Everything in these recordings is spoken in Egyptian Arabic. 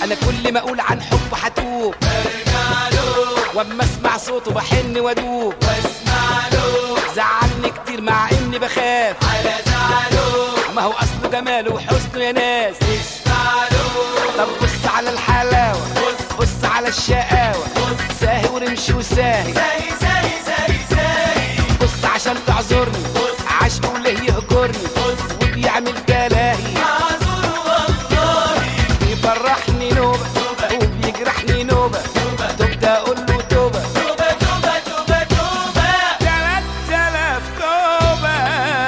انا كل ما اقول عن حب هتوب برجع له واما اسمع صوته بحن وادوب واسمع له زعلني كتير مع اني بخاف على زعله ما هو اصله جماله وحسنه يا ناس اسمع له طب بص على الحلاوه بص بص على الشقاوه بص ساهي ورمشي وساهي ساهي ساهي ساهي ساهي بص عشان تعذرني بص. عشقه وليه يهجرني بص. وبيعمل تلاهي معذور والله بيفرحني نوبة وبيجرحني نوبة تبدأ أقول له توبة توبة توبة توبة توبة تلات تلاف توبة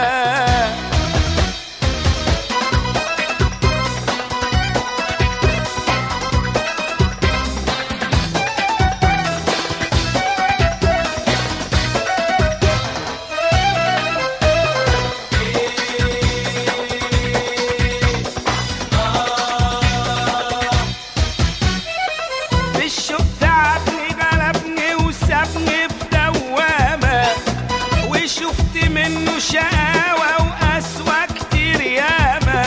بالشوق تعبني غلبني وسابني في دوامة وشفت منه شقاوة وقسوة كتير ياما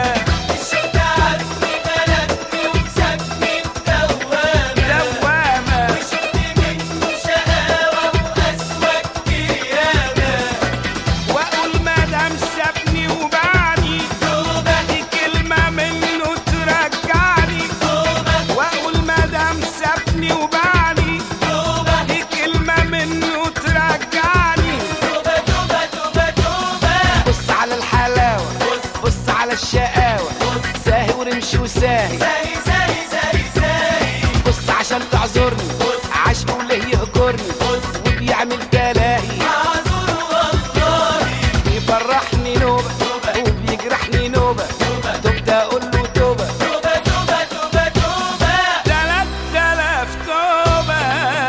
تعبني غلبني وسابني في دوامة دوامة وشفت منه شقاوة وقسوة كتير ياما واقول مادام سابني وبعني توبة دي كلمة منه ترجعني توبة واقول مادام سابني وبعني توبة دي كلمة منه ترجعني توبة توبة توبة توبة بص على الحلاوة بص. بص على الشقاوة بص. ساهي ورمشي وساهي ساهي ساهي ساهي ساهي بص عشان تعذرني بص. عشقه وليه يهجرني بص. وبيعمل تلاهي معذور والله بيفرحني نوبة وبيجرحني نوبة تبدأ أقول له توبة توبة توبة توبة توبة تلات تلاف توبة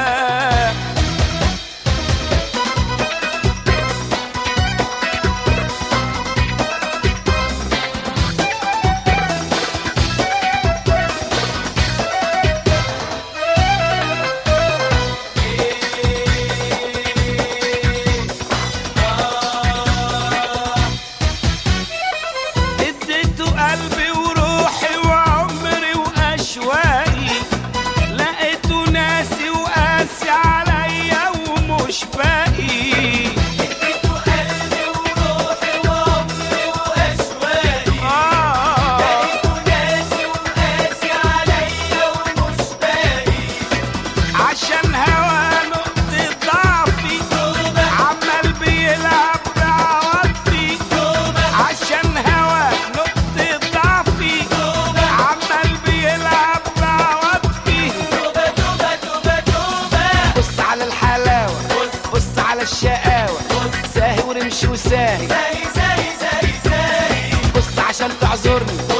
اديته قلبي وروحي وعمري واشواقي لقيته ناسي وقاسي عليا ومش باقي اديته قلبي وروحي وعمري واشواقي آه لقيته ناسي وقاسي عليا ومش باقي عشان هوا نقطة ضعفي توبة عمال بيلعب بعواطفي توبة عشان هوا نقطة ضعفي توبة عمال بيلعب بعواطفي توبة توبة توبة توبة بص على الحلاوة بص. بص على الشقاوة بص. ساهي ورمشي وساهي ساهي ساهي ساهي ساهي بص عشان تعذرني